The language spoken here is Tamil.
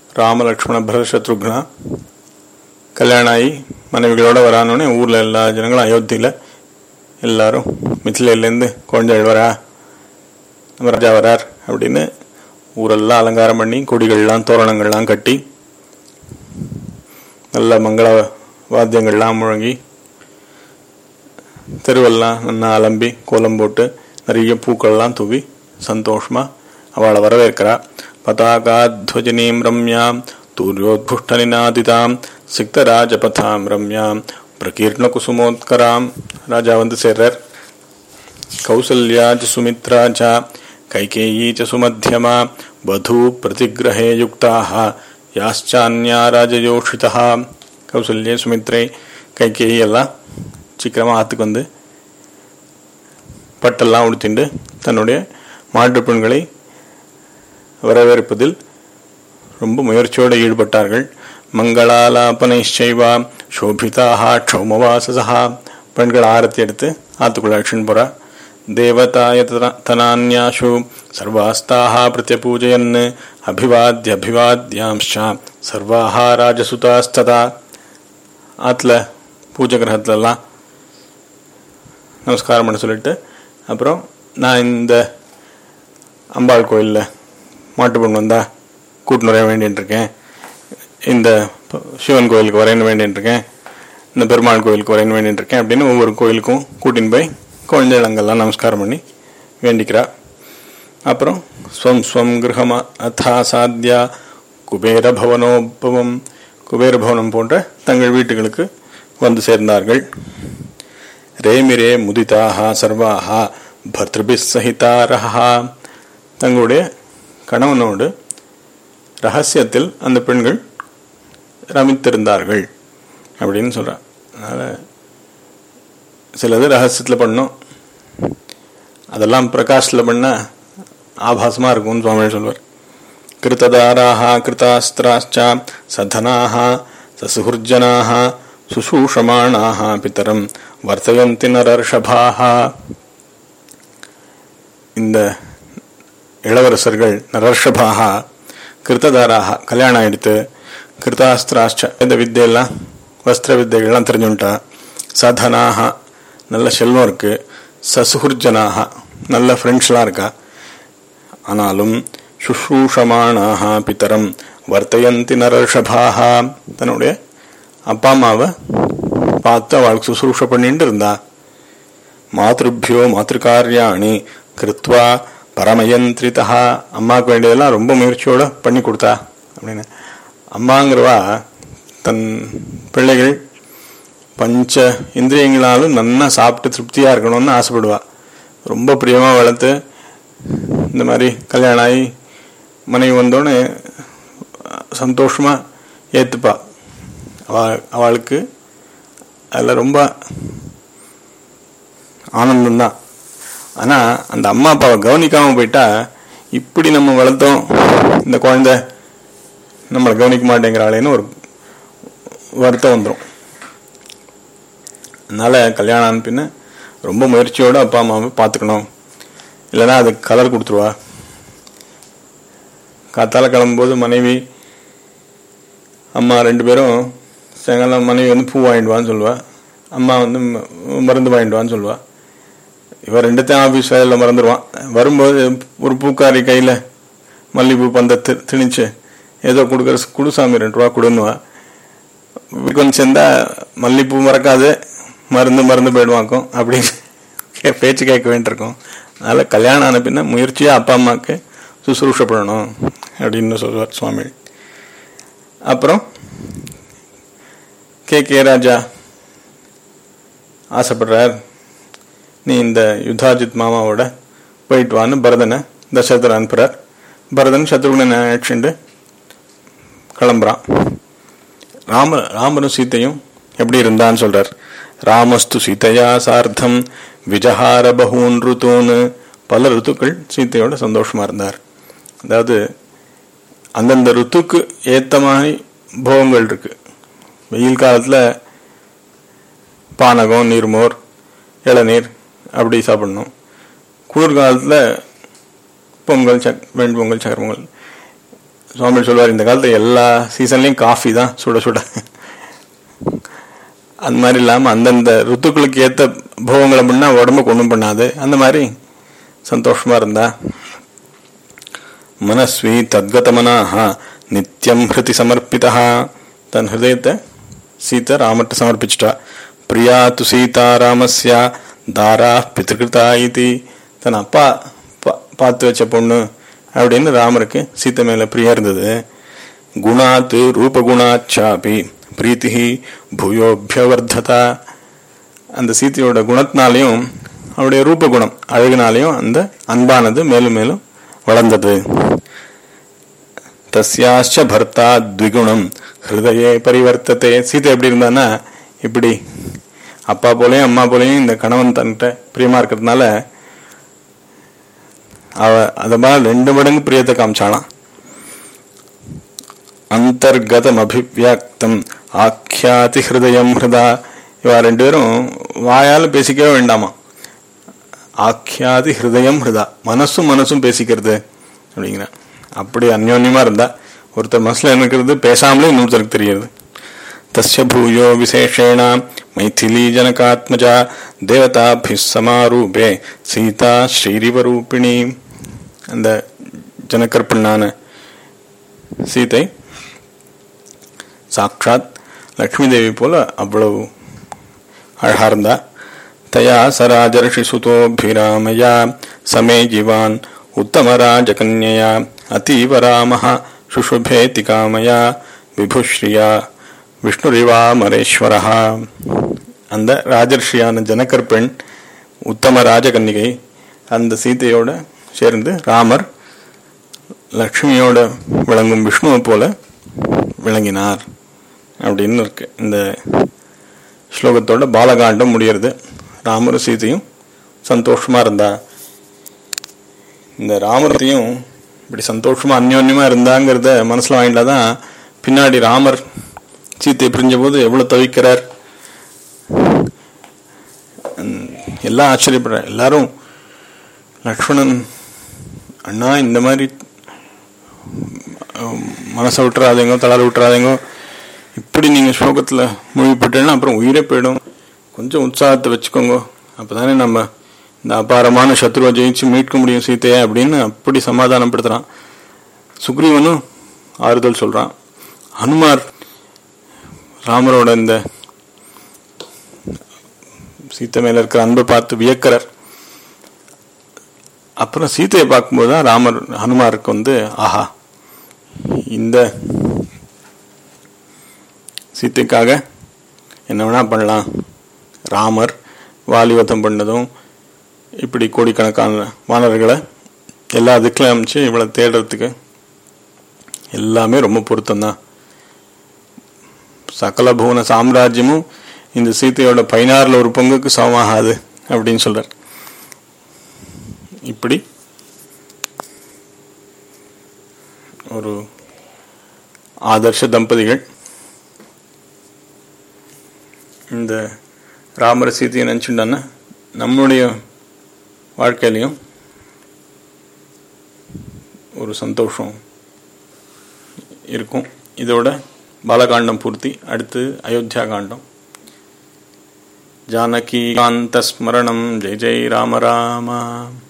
ராம லக்ஷ்மண பரத சத்ருக்னா கல்யாணம் ஆகி மனைவிகளோட வரானோடனே ஊரில் எல்லா ஜனங்களும் அயோத்தியில் எல்லாரும் மிथिलेலேருந்து குழந்தை வரா நம்ம ராஜா வரார் அப்படின்னு ஊரெல்லாம் அலங்காரம் பண்ணி கொடிகள்லாம் தோரணங்கள்லாம் கட்டி நல்ல மங்கள வாத்தியங்கள்லாம் முழங்கி தெருவெல்லாம் நல்லா அலம்பி கோலம் போட்டு நிறைய பூக்கள்லாம் தூவி சந்தோஷமா அவளை வரவேற்கிறா பதாகாத்வஜனீம் ரம்யாம் தூரியோத்புஷ்டனிநாதிதாம் சிக்தராஜபதாம் ரம்யாம் பிரகீர்ண குசுமோத்கராம் ராஜா வந்து சேர்றார் கௌசல்யா ச சுமித்ரா ச கைகேயீ ச சுமத்தியமா வதூ பிரதிகிரகே யுக்தாக யாச்சான்யா ராஜயோஷிதா கௌசல்யே சுமித்ரை கைகேயி எல்லாம் சீக்கிரமாக ஆற்றுக்கு வந்து பட்டெல்லாம் உடுத்திண்டு தன்னுடைய மாட்டுப் பெண்களை வரவேற்பதில் ரொம்ப முயற்சியோடு ஈடுபட்டார்கள் மங்களாலாபனைச்சைவா சோபிதாக க்ஷௌமவாசசா பெண்கள் ஆரத்தி எடுத்து ஆத்துக்குள்ள அக்ஷன் போறா தேவதாய தனான்யாஷு சர்வாஸ்தாக பிரத்யபூஜயன் அபிவாத்திய அபிவாத்யாம்ஷா சர்வாஹா ராஜசுதாஸ்ததா ஆத்துல பூஜை கிரகத்துலலாம் நமஸ்காரம் பண்ண சொல்லிட்டு அப்புறம் நான் இந்த அம்பாள் கோயிலில் மாட்டு பொண்ணு வந்தா கூட்டு நுழைய வேண்டின்னு இருக்கேன் இந்த சிவன் கோயிலுக்கு வரேன்னு வேண்டின்னு இருக்கேன் இந்த பெருமாள் கோயிலுக்கு வரேன்னு வேண்டின்னு இருக்கேன் அப்படின்னு ஒவ்வொரு கோயிலுக்கும் கூட்டின்னு போய் குழந்தைகளங்கெல்லாம் நமஸ்காரம் பண்ணி வேண்டிக்கிறா அப்புறம் ஸ்வம் ஸ்வம் கிரகமா அத்தா சாத்தியா குபேர பவனோபவம் குபேர பவனம் போன்ற தங்கள் வீட்டுகளுக்கு வந்து சேர்ந்தார்கள் ரேமிரே முதிதாக சர்வாக பர்திருபிஸ் சகிதாரஹா தங்களுடைய கணவனோடு ரகசியத்தில் அந்த பெண்கள் ரமித்திருந்தார்கள் அப்படின்னு சொல்கிறான் அதனால் சிலது ரகசியத்தில் பண்ணோம் அதெல்லாம் பிரகாஷத்தில் பண்ணால் ஆபாசமாக இருக்கும்னு சுவாமி சொல்வார் கிருத்ததாராக கிருத்தாஸ்திராச்ச சதனாக சசுகுர்ஜனாக சுசூஷமானாக பித்தரம் வர்த்தயந்தி நரர்ஷபாக இந்த இளவரசர்கள் நரர்ஷபாக கிருத்ததாராக கல்யாணம் எடுத்து கிருத்தாஸ்திராச்ச இந்த வித்தையெல்லாம் வஸ்திர வித்தைகள்லாம் தெரிஞ்சுட்டா சதனாக நல்ல செல்வம் இருக்கு சசுகுர்ஜனாக நல்ல ஃப்ரெண்ட்ஸ்லாம் இருக்கா ஆனாலும் சுஷ்ரூஷமானாக பித்தரம் வர்த்தயந்தி நரர்ஷபாக தன்னுடைய அப்பா அம்மாவை பார்த்து அவளுக்கு சுசுரூஷ பண்ணிட்டு இருந்தா மாத்ருபியோ மாத்திருக்காரியாணி கிருத்வா பரமயந்திரிதா அம்மாவுக்கு வேண்டியதெல்லாம் ரொம்ப முயற்சியோட பண்ணி கொடுத்தா அப்படின்னு அம்மாங்கிறவா தன் பிள்ளைகள் பஞ்ச இந்திரியங்களாலும் நல்லா சாப்பிட்டு திருப்தியாக இருக்கணும்னு ஆசைப்படுவா ரொம்ப பிரியமாக வளர்த்து இந்த மாதிரி கல்யாணம் ஆகி மனைவி வந்தோடனே சந்தோஷமாக ஏற்றுப்பா அவ அவளுக்கு அதில் ரொம்ப ஆனந்தம்தான் ஆனால் அந்த அம்மா அப்பாவை கவனிக்காமல் போயிட்டா இப்படி நம்ம வளர்த்தோம் இந்த குழந்தை நம்மளை கவனிக்க மாட்டேங்கிறாளேன்னு ஒரு வருத்தம் வந்துடும் அதனால் கல்யாணம் ஆன பின்ன ரொம்ப முயற்சியோடு அப்பா அம்மாவை பார்த்துக்கணும் இல்லைன்னா அதுக்கு கலர் கொடுத்துருவா காத்தால கிளம்பும்போது மனைவி அம்மா ரெண்டு பேரும் சாயங்காலம் மனைவி வந்து பூ வாங்கிட்டு வான்னு சொல்லுவா அம்மா வந்து மருந்து வாங்கிட்டு வான்னு சொல்லுவா இவன் ரெண்டுத்தையும் ஆஃபீஸ் வேலையில் மறந்துடுவான் வரும்போது ஒரு பூக்காரி கையில் மல்லிகைப்பூ பந்த திணிச்சு ஏதோ கொடுக்குற குடுசாமி ரெண்டு ரூபா கொடுன்னுவா கொஞ்சம் சேர்ந்தா மல்லிகைப்பூ மறக்காது மருந்து மருந்து போயிடுவாக்கும் அப்படின்னு பேச்சு கேட்க வேண்டியிருக்கும் அதனால் கல்யாணம் ஆன பின்ன முயற்சியாக அப்பா அம்மாவுக்கு சுசுரூஷப்படணும் அப்படின்னு சொல்லுவார் சுவாமி அப்புறம் கே கே ராஜா ஆசைப்படுறார் நீ இந்த யுத்தாஜித் மாமாவோட போயிட்டு வான்னு பரதனை தசரதர் அனுப்புறார் பரதன் சத்ருகுணனை அழைச்சிண்டு கிளம்புறான் ராம ராமரும் சீத்தையும் எப்படி இருந்தான்னு சொல்றார் ராமஸ்து சீதையா சார்த்தம் விஜஹார பகூன் ருத்தூன்னு பல ருத்துக்கள் சீத்தையோட சந்தோஷமா இருந்தார் அதாவது அந்தந்த ருத்துக்கு ஏத்த மாதிரி போகங்கள் இருக்கு வெயில் காலத்தில் பானகம் நீர்மோர் இளநீர் அப்படி சாப்பிடணும் குளிர் காலத்தில் பொங்கல் சக் வெண் பொங்கல் சக்கர பொங்கல் சுவாமி சொல்வார் இந்த காலத்து எல்லா சீசன்லயும் காஃபி தான் சுட சுட அந்த மாதிரி இல்லாம அந்தந்த ருத்துக்களுக்கு ஏத்த போகங்களை பண்ணா உடம்புக்கு ஒன்றும் பண்ணாது அந்த மாதிரி சந்தோஷமா இருந்தா மனஸ்வி தத்கதமனாக நித்தியம் ஹிருதி சமர்ப்பிதா தன் ஹிருதயத்தை சீதா ராமர்கிட்ட சமர்ப்பிச்சிட்டா பிரியா து சீதா ராமஸ்ய தாரா பித்திருக்கிருதா இது தன் அப்பா பா- பார்த்து வச்ச பொண்ணு அப்படின்னு ராமருக்கு சீத்தை மேல பிரியா இருந்தது குணாத் ரூபகுணாச்சாபி பிரீத்தி பூயோபியவர்ததா அந்த சீத்தையோட குணத்தினாலையும் அவருடைய ரூபகுணம் அழகினாலையும் அந்த அன்பானது மேலும் மேலும் வளர்ந்தது தஸ்யாச்ச பர்த்தா த்விகுணம் ஹிருதயே பரிவர்த்தத்தை சீதை எப்படி இருந்தான்னா இப்படி அப்பா போலயும் அம்மா போலயும் இந்த கணவன் தன்கிட்ட பிரியமா இருக்கிறதுனால அவ அத மாதிரி ரெண்டு மடங்கு பிரியத்தை காமிச்சாலாம் அந்தர்கதம் அபிவியாக்தம் ஆக்கியாதி ஹிருதயம் ஹிருதா இவா ரெண்டு பேரும் வாயால பேசிக்கவே வேண்டாமா ஆக்கியாதி ஹிருதயம் ஹிருதா மனசும் மனசும் பேசிக்கிறது அப்படிங்கிற அப்படி அந்யோன்யமா இருந்தா ஒருத்தர் மனசுல இருக்கிறது பேசாமலே இன்னொருத்தருக்கு தெரியுது தஸ்ய பூயோ விசேஷேண மைथिली ஜனகாத்மஜா தேவதாபி சமாரூபே சீதா ஸ்ரீரிவரூபிணி அந்த ஜனக்கற்பண்ணான சீதை சாட்சாத் லக்ஷ்மி தேவி போல அவ்வளவு அழகா இருந்தா தயா சராஜர்ஷி சுதோபிராமயா சமே ஜிவான் உத்தமராஜகன்யயா அத்தீவ ராமः சுஷுபேதி காமயா விபுஸ்ரீயா விஷ்ணுரிவாமரேஸ்வரः அந்த ராஜர்ஷியான ஜனகர் பெண் உத்தம ராஜகன்னிகை அந்த சீதையோட சேர்ந்து ராமர் லக்ஷ்மியோட விளங்கும் விஷ்ணுவை போல விளங்கினார் அப்படின்னு இருக்கு இந்த ஸ்லோகத்தோட பாலகாண்டம் முடியறது ராமரும் சீதையும் சந்தோஷமா இருந்தா இந்த ராமரத்தையும் இப்படி சந்தோஷமா அந்யோன்யமா இருந்தாங்கிறத மனசுல வாங்கிட்டாதான் பின்னாடி ராமர் சீத்தை பிரிஞ்ச போது எவ்வளவு தவிக்கிறார் உம், எல்லாம் ஆச்சரியப்படுற எல்லாரும் லக்ஷ்மணன் அண்ணா இந்த மாதிரி உம், மனசை விட்டுறாதீங்க தளர விட்டுறாதீங்க இப்படி நீங்க ஸ்லோகத்துல மூழ்கிப்பட்டேன்னா அப்புறம் உயிரே போயிடும் கொஞ்சம் உற்சாகத்தை வச்சுக்கோங்க அப்பதானே நம்ம இந்த அபாரமான சத்ருவை ஜெயிச்சு மீட்க முடியும் சீத்தையை அப்படின்னு அப்படி சமாதானப்படுத்துறான் சுக்ரீவனும் ஆறுதல் சொல்றான் ஹனுமார் ராமரோட இந்த சீத்தை மேல இருக்கிற அன்பை பார்த்து வியக்கிறார் அப்புறம் சீத்தையை பார்க்கும்போது தான் ராமர் ஹனுமாருக்கு வந்து ஆஹா இந்த சீத்தைக்காக என்ன வேணா பண்ணலாம் ராமர் வாலிவதம் பண்ணதும் இப்படி கோடிக்கணக்கான வானர்களை எல்லா திக்கிலும் அமைச்சு இவளை தேடுறதுக்கு எல்லாமே ரொம்ப பொருத்தம்தான் சகல புவன சாம்ராஜ்யமும் இந்த சீதையோட பதினாறுல ஒரு பங்குக்கு சமமாகாது அப்படின்னு சொல்றார் இப்படி ஒரு ஆதர்ஷ தம்பதிகள் இந்த ராமர சீதையை நினச்சுட்டான்னா நம்முடைய வாழ்க்கையிலையும் ஒரு சந்தோஷம் இருக்கும் இதோட பாலகாண்டம் பூர்த்தி அடுத்து அயோத்தியா காண்டம் ஜானகி காந்த ஸ்மரணம் ஜெய் ஜெய் ராம ராமா